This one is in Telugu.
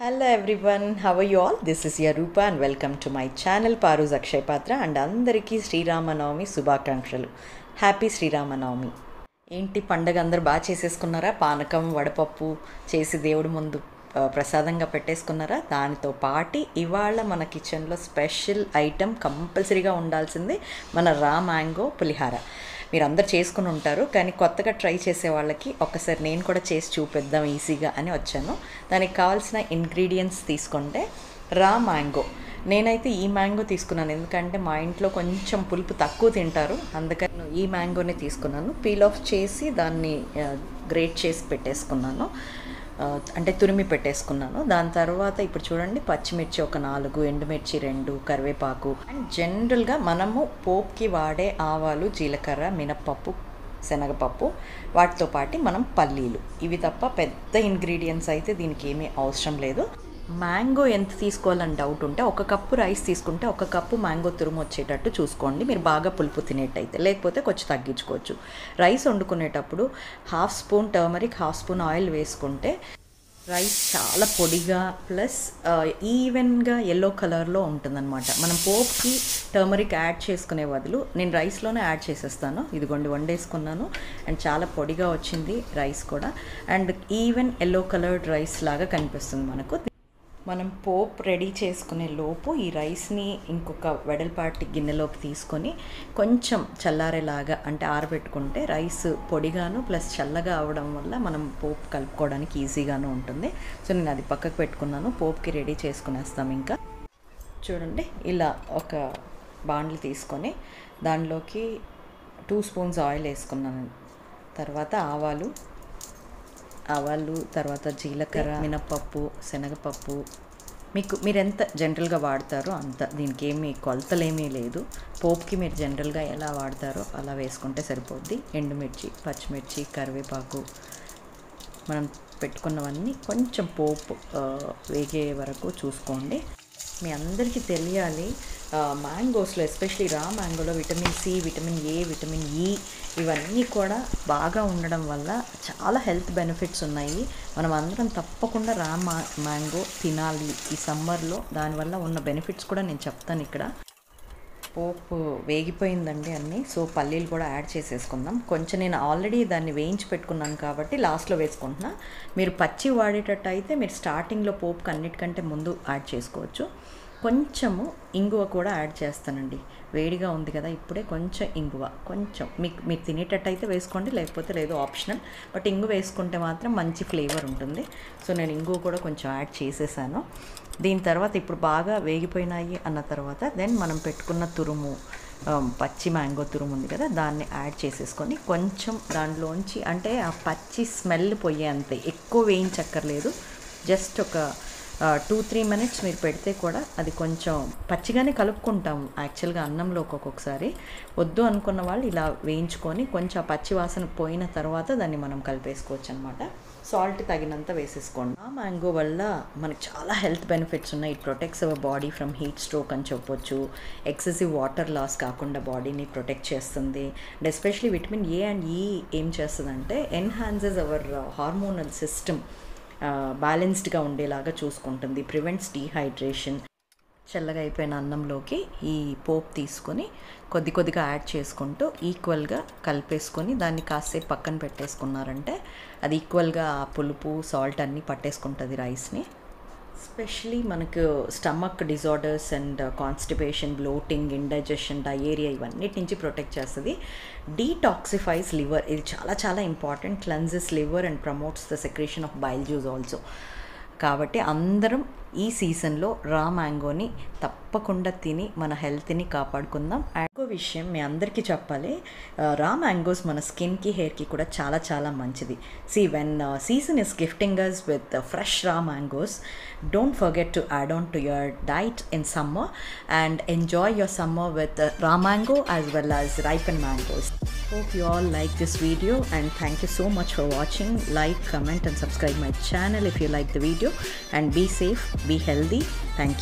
Hello everyone how you all this is your Roopa and welcome to my channel Paaru's Akshay Patra and అందరికీ శ్రీరామనవమి శుభాకాంక్షలు హ్యాపీ శ్రీరామనవమి ఏంటి పండగ అందరు బాగా చేసేసుకున్నారా పానకం వడపప్పు చేసి దేవుడి ముందు ఆ, ప్రసాదంగా పెట్టేసుకున్నారా దానితో పాటి ఇవాళ మన కిచెన్లో స్పెషల్ ఐటెం కంపల్సరీగా ఉండాల్సింది మన రా మ్యాంగో పులిహార మీరు అందరు చేసుకుని ఉంటారు కానీ కొత్తగా ట్రై చేసే వాళ్ళకి ఒక్కసారి నేను కూడా చేసి చూపిద్దాం ఈజీగా అని వచ్చాను దానికి కావాల్సిన ఇంగ్రీడియంట్స్ తీసుకుంటే రా మ్యాంగో నేనైతే ఈ మ్యాంగో తీసుకున్నాను ఎందుకంటే మా ఇంట్లో కొంచెం పులుపు తక్కువ తింటారు అందుకని నేను ఈ మ్యాంగోనే తీసుకున్నాను పీల్ ఆఫ్ చేసి దాన్ని గ్రేట్ చేసి పెట్టేసుకున్నాను ఆ, అంటే తురిమి పెట్టేసుకున్నాను దాని తర్వాత ఇప్పుడు చూడండి పచ్చిమిర్చి ఒక నాలుగు ఎండుమిర్చి రెండు కరివేపాకు అండ్ జనరల్గా మనము పోప్కి వాడే ఆవాలు జీలకర్ర మినప్పప్పు శనగపప్పు వాటితో పాటు మనం పల్లీలు ఇవి తప్ప పెద్ద ఇంగ్రీడియంట్స్ అయితే దీనికి ఏమీ అవసరం లేదు మ్యాంగో ఎంత తీసుకోవాలని డౌట్ ఉంటే ఒక కప్పు రైస్ తీసుకుంటే ఒక కప్పు మ్యాంగో తురుము వచ్చేటట్టు చూసుకోండి మీరు బాగా పులుపు తినేటైతే లేకపోతే కొంచెం తగ్గించుకోవచ్చు రైస్ వండుకునేటప్పుడు half spoon turmeric half spoon oil వేసుకుంటే రైస్ చాలా పొడిగా ప్లస్ ఈవెన్గా ఎల్లో కలర్లో ఉంటుందన్నమాట మనం పోప్కి టర్మరిక్ యాడ్ చేసుకునే బదులు నేను రైస్లోనే యాడ్ చేసేస్తాను ఇదిగోండి వండేసుకున్నాను అండ్ చాలా పొడిగా వచ్చింది రైస్ కూడా and even yellow coloured rice లాగా కనిపిస్తుంది మనకు మనం పోప్ రెడీ చేసుకునే లోపు ఈ రైస్ని ఇంకొక వెడల్పాటి గిన్నెలోకి తీసుకొని కొంచెం చల్లారేలాగా అంటే ఆరబెట్టుకుంటే రైస్ పొడిగాను ప్లస్ చల్లగా అవడం వల్ల మనం పోప్ కలుపుకోవడానికి ఈజీగాను ఉంటుంది సో నేను అది పక్కకు పెట్టుకున్నాను పోప్కి రెడీ చేసుకునేస్తాం ఇంకా చూడండి ఇలా ఒక బాండ్లు తీసుకొని దానిలోకి టూ స్పూన్స్ ఆయిల్ వేసుకున్నాను తర్వాత ఆవాలు ఆవాలు తర్వాత జీలకర్ర మినపప్పు శనగపప్పు మీకు మీరు ఎంత జనరల్గా వాడతారో అంత దీనికి ఏమీ కొలతలేమీ లేదు పోపుకి మీరు జనరల్గా ఎలా వాడతారో అలా వేసుకుంటే సరిపోద్ది ఎండుమిర్చి పచ్చిమిర్చి కరివేపాకు మనం పెట్టుకున్నవన్నీ కొంచెం పోపు ఆ, వేగే వరకు చూసుకోండి మీ అందరికీ తెలియాలి మ్యాంగోస్లో ఎస్పెషలీ రా మ్యాంగోలో vitamin C vitamin A vitamin E ఇవన్నీ కూడా బాగా ఉండడం వల్ల చాలా హెల్త్ బెనిఫిట్స్ ఉన్నాయి మనం అందరం తప్పకుండా రా మా మ్యాంగో తినాలి ఈ సమ్మర్లో దానివల్ల ఉన్న బెనిఫిట్స్ కూడా నేను చెప్తాను ఇక్కడ పోపు వేగిపోయిందండి అన్నీ సో పల్లీలు కూడా యాడ్ చేసేసుకుందాం కొంచెం నేను ఆల్రెడీ దాన్ని వేయించి పెట్టుకున్నాను కాబట్టి లాస్ట్లో వేసుకుంటున్నా మీరు పచ్చి వాడేటట్టు అయితే మీరు స్టార్టింగ్లో పోపుకి అన్నిటికంటే ముందు యాడ్ చేసుకోవచ్చు కొంచెము ఇంగువ కూడా యాడ్ చేస్తానండి వేడిగా ఉంది కదా ఇప్పుడే కొంచెం ఇంగువ కొంచెం మీకు మీరు తినేటట్టు అయితే వేసుకోండి లేకపోతే లేదు ఆప్షనల్ బట్ ఇంగు వేసుకుంటే మాత్రం మంచి ఫ్లేవర్ ఉంటుంది సో నేను ఇంగువ కూడా కొంచెం యాడ్ చేసేసాను దీని తర్వాత ఇప్పుడు బాగా వేగిపోయినాయి అన్న తర్వాత దెన్ మనం పెట్టుకున్న తురుము ఆ, పచ్చి మ్యాంగో తురుము ఉంది కదా దాన్ని యాడ్ చేసేసుకొని కొంచెం దాంట్లోంచి అంటే ఆ పచ్చి స్మెల్ పోయేంత ఎక్కువ వేయించక్కర్లేదు జస్ట్ ఒక టూ త్రీ మినిట్స్ మీరు పెడితే కూడా అది కొంచెం పచ్చిగానే కలుపుకుంటాము యాక్చువల్గా అన్నంలో ఒక్కొక్కసారి వద్దు అనుకున్న వాళ్ళు ఇలా వేయించుకొని కొంచెం ఆ పచ్చి వాసన పోయిన తర్వాత దాన్ని మనం కలిపేసుకోవచ్చు అనమాట సాల్ట్ తగినంత వేసేసుకోండి ఆ మ్యాంగో వల్ల మనకు చాలా హెల్త్ బెనిఫిట్స్ ఉన్నాయి it protects our body from heat stroke అని చెప్పొచ్చు ఎక్సెసివ్ వాటర్ లాస్ కాకుండా బాడీని ప్రొటెక్ట్ చేస్తుంది and especially vitamin A and E ఏం చేస్తుందంటే ఎన్హాన్సెస్ అవర్ హార్మోనల్ సిస్టమ్ బ్యాలెన్స్డ్గా ఉండేలాగా చూసుకుంటుంది ప్రివెంట్స్ డీహైడ్రేషన్ చల్లగా అయిపోయిన అన్నంలోకి ఈ పోప్ తీసుకొని కొద్ది కొద్దిగా యాడ్ చేసుకుంటూ ఈక్వల్గా కలిపేసుకొని దాన్ని కాసేపు పక్కన పెట్టేసుకున్నారంటే అది ఈక్వల్గా ఆ పులుపు సాల్ట్ అన్నీ పట్టేసుకుంటుంది రైస్ని ఎస్పెషలీ మనకు stomach disorders and constipation bloating indigestion diarrhoea ఇవన్నిటి నుంచి ప్రొటెక్ట్ చేస్తుంది డీటాక్సిఫైస్ లివర్ ఇది చాలా చాలా important cleanses liver and promotes the secretion of bile juice also కాబట్టి అందరం ఈ సీజన్లో రా మ్యాంగోని తప్పకుండా తిని మన హెల్త్ని కాపాడుకుందాం అండ్ ఇంకో విషయం మీ అందరికీ చెప్పాలి ఆ, రా మ్యాంగోస్ మన స్కిన్కి హెయిర్కి కూడా చాలా చాలా మంచిది see when season is gifting us with fresh raw mangoes don't forget to add on to your diet in summer and enjoy your summer with raw mango as well as ripen mangoes Hope you all like this video and thank you so much for watching. Like, comment and subscribe my channel if you like the video and be safe, be healthy. Thank you.